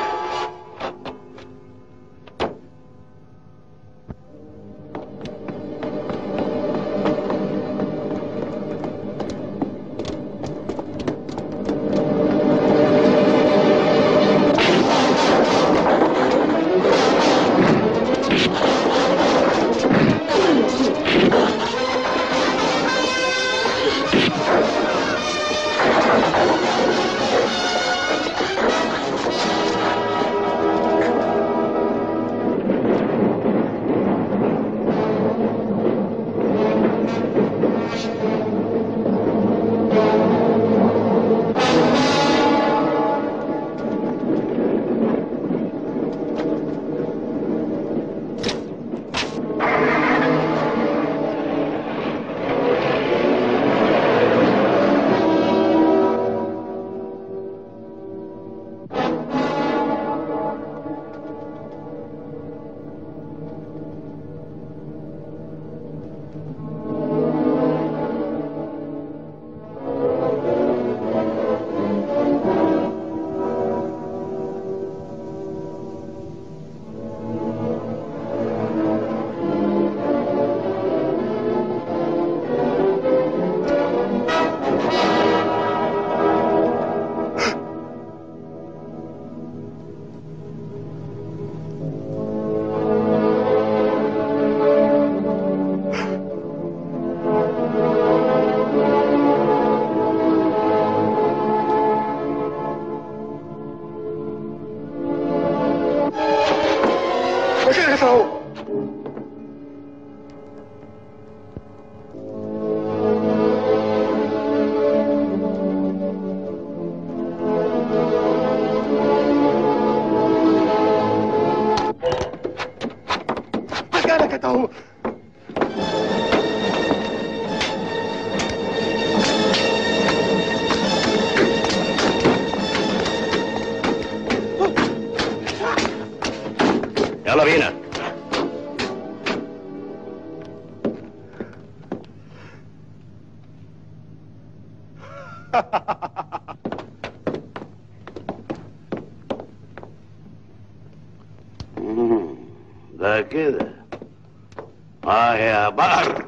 مم، ده كده اه يا بقر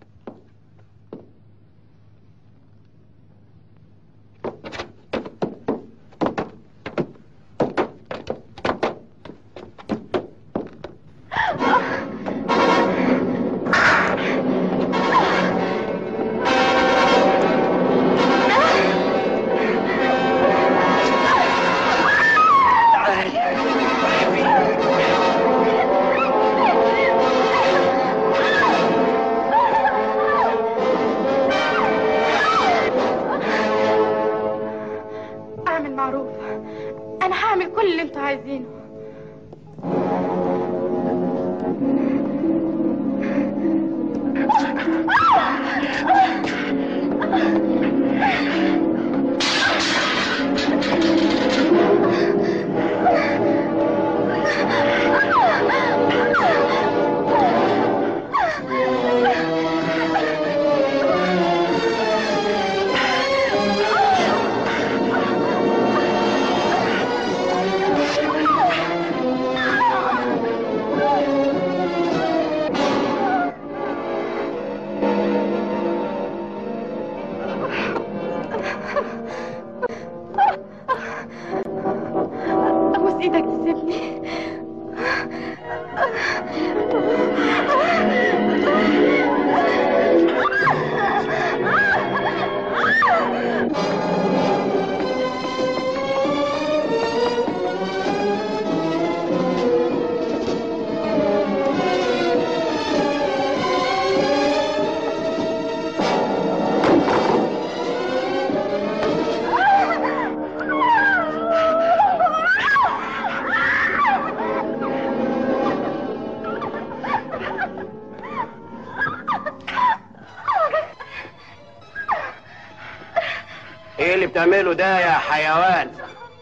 اعمل معروف انا هعمل كل اللي انتوا عايزينه ابوس ايدك تسيبني ايه اللي بتعمله ده يا حيوان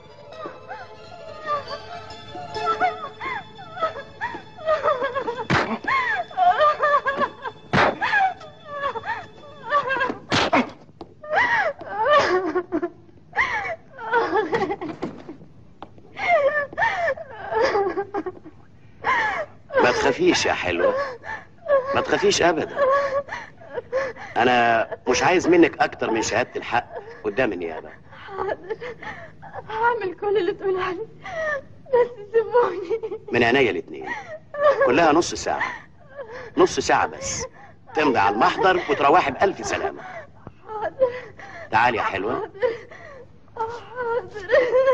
ما تخافيش يا حلوة ما تخافيش ابدا انا مش عايز منك اكتر من شهادة الحق قدام النيابة حاضر هعمل كل اللي تقول عليه بس سيبوني من عينيا الاتنين كلها نص ساعة نص ساعة بس تمضي على المحضر وتروحي بألف سلامة حاضر تعالي يا حلوة حاضر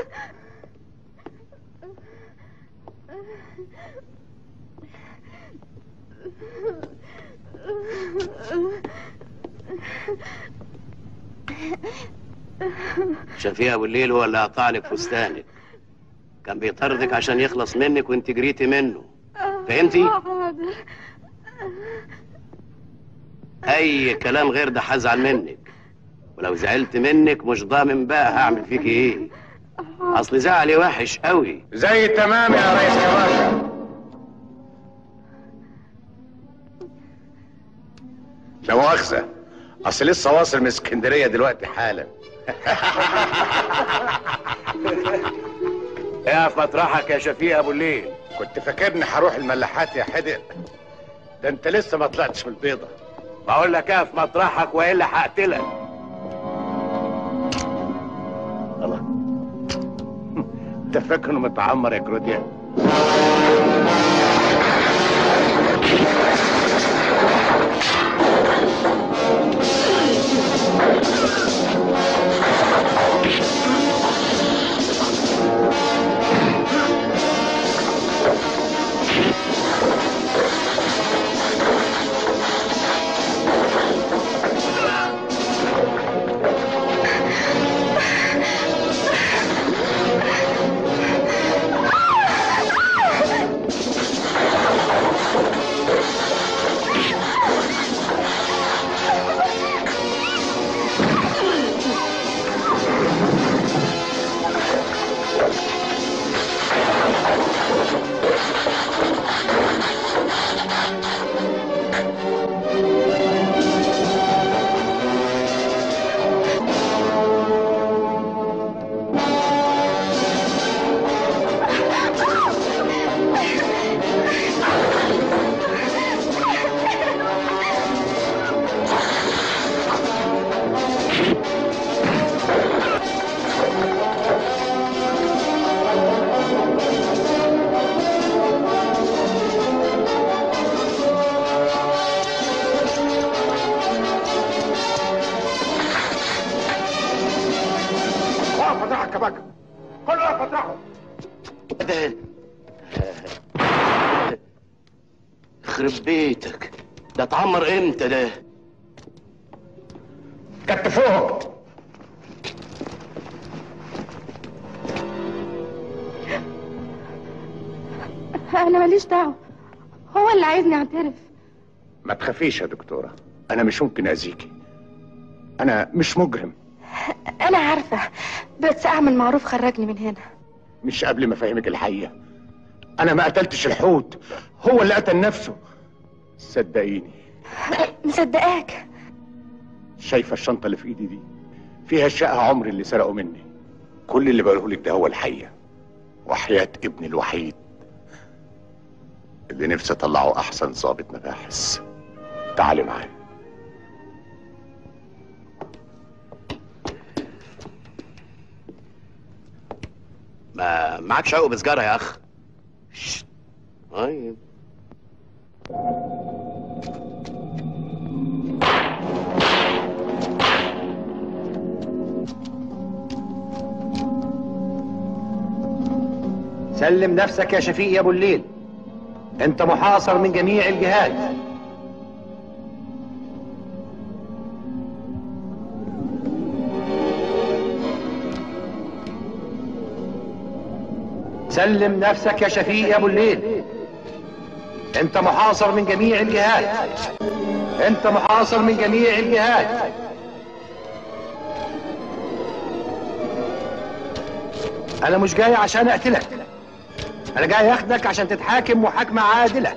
شفيع ابو الليل هو اللي قطع لك فستانك كان بيطردك عشان يخلص منك وانت جريتي منه فهمتي؟ حاضر اي كلام غير ده هزعل منك ولو زعلت منك مش ضامن بقى هعمل فيك ايه اصل زعلي وحش قوي زي التمام يا ريس كباشا لا مؤاخذة أصل لسه واصل من اسكندرية دلوقتي حالا اقف مطرحك يا شفيع ابو الليل كنت فاكرني هروح الملاحات يا حدق ده انت لسه ما طلعتش من البيضة بقول لك اقف مطرحك والا هقتلك انت فاكر انه متعمر يا كروديان يخرب بيتك ده اتعمر امتى ده كتفوهم انا ماليش دعوه هو اللي عايزني اعترف ما تخافيش يا دكتورة أنا مش ممكن أذيكي أنا مش مجرم انا عارفه بس اعمل معروف خرجني من هنا مش قبل ما أفهمك الحقيقة أنا ما قتلتش الحوت هو اللي قتل نفسه صدقيني مصدقاك شايفة الشنطة اللي في إيدي دي فيها شقة عمري اللي سرقوا مني كل اللي بقوله لك ده هو الحقيقة وحياة ابني الوحيد اللي نفسي أطلعه أحسن ضابط مباحث تعالي معايا ما معكش عقب سجارة يا أخ شت. طيب سلم نفسك يا شفيق يا ابو الليل انت محاصر من جميع الجهات سلم نفسك يا شفيق يا ابو الليل انت محاصر من جميع الجهات انت محاصر من جميع الجهات انا مش جاي عشان اقتلك انا جاي اخدك عشان تتحاكم محاكمة عادلة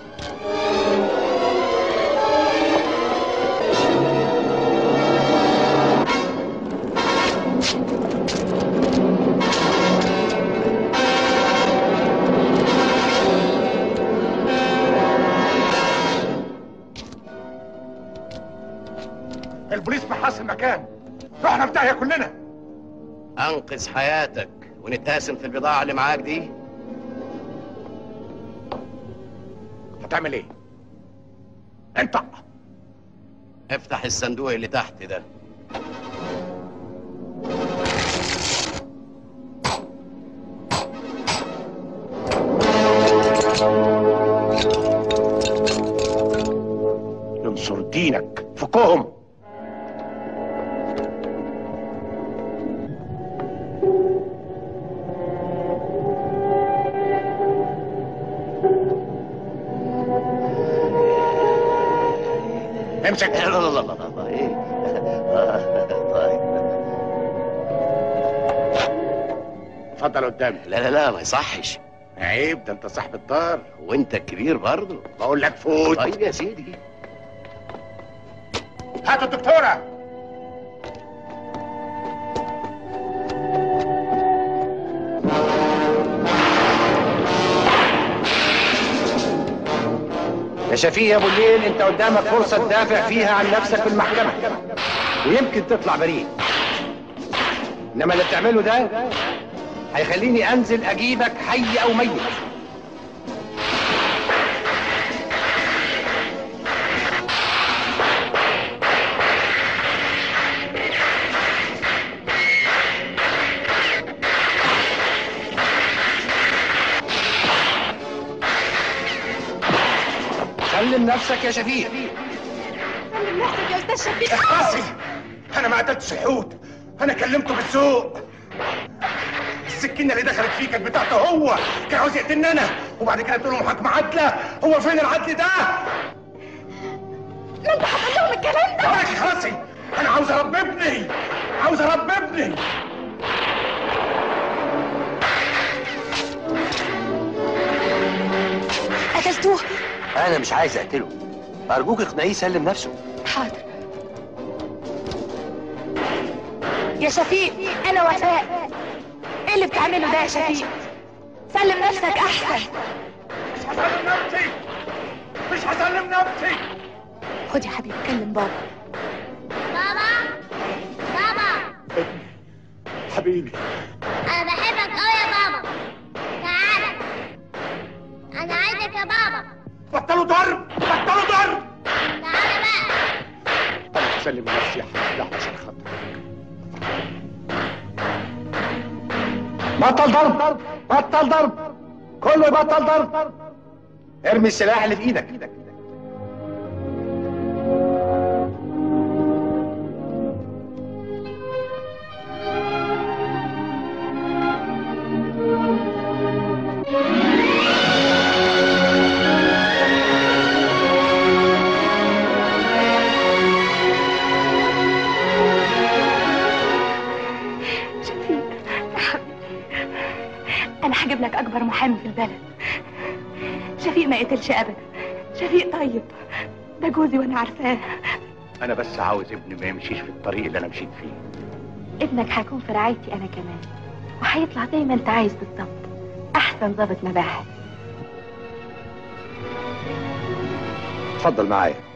البوليس محاصر المكان رحنا في داهية كلنا أنقذ حياتك ونتقاسم في البضاعة اللي معاك دي هتعمل ايه؟ انت افتح الصندوق اللي تحت ده ينصر دينك فكهم امسك لا لا لا لا لا ايه آه، طيب اتفضل قدامي لا لا لا ما يصحش عيب ده انت صاحب الدار وانت الكبير برضه بقول لك فوت طيب يا سيدي هاتوا الدكتورة يا شفيق يا ابو الليل انت قدامك فرصة تدافع فيها عن نفسك في المحكمة ويمكن تطلع بريء انما اللي بتعمله ده هيخليني انزل اجيبك حي او ميت سلم نفسك يا شفيق سلم نفسك يا استاذ شفيق اخلصي انا ما قتلتش الحوت انا كلمته بالذوق السكينه اللي دخلت فيه كانت بتاعته هو كان عاوز يقتلني انا وبعد كده تقول له محاكمه عادله هو فين العدل ده؟ ما انت هتقول لهم الكلام ده بقولك اخلصي انا عاوز اربي ابني عاوز اربي ابني قتلتوه انا مش عايز اقتله ارجوك اقنعيه يسلم نفسه حاضر يا شفيق انا وفاء ايه اللي بتعمله ده يا شفيق سلم نفسك احسن مش هسلم نفسي مش هسلم نفسي خد يا حبيبي كلم بابا بابا بابا حبيبي انا بحبك قوي يا بابا تعالى انا عايزك يا بابا بطلوا ضرب بطلوا ضرب تعالى بقى انا هسلم نفسي يا حبيبي عشان خاطرك بطل ضرب بطل ضرب كله يبطل ضرب ارمي السلاح اللي في ايدك شفيق يا حبيبي انا هجيب لك اكبر محامي في البلد شفيق ما قتلش ابدا شفيق طيب ده جوزي وانا عارفاه انا بس عاوز ابني ما يمشيش في الطريق اللي انا مشيت فيه ابنك هيكون في رعايتي انا كمان وهيطلع زي ما انت عايز بالظبط احسن ضابط مباحث اتفضل معايا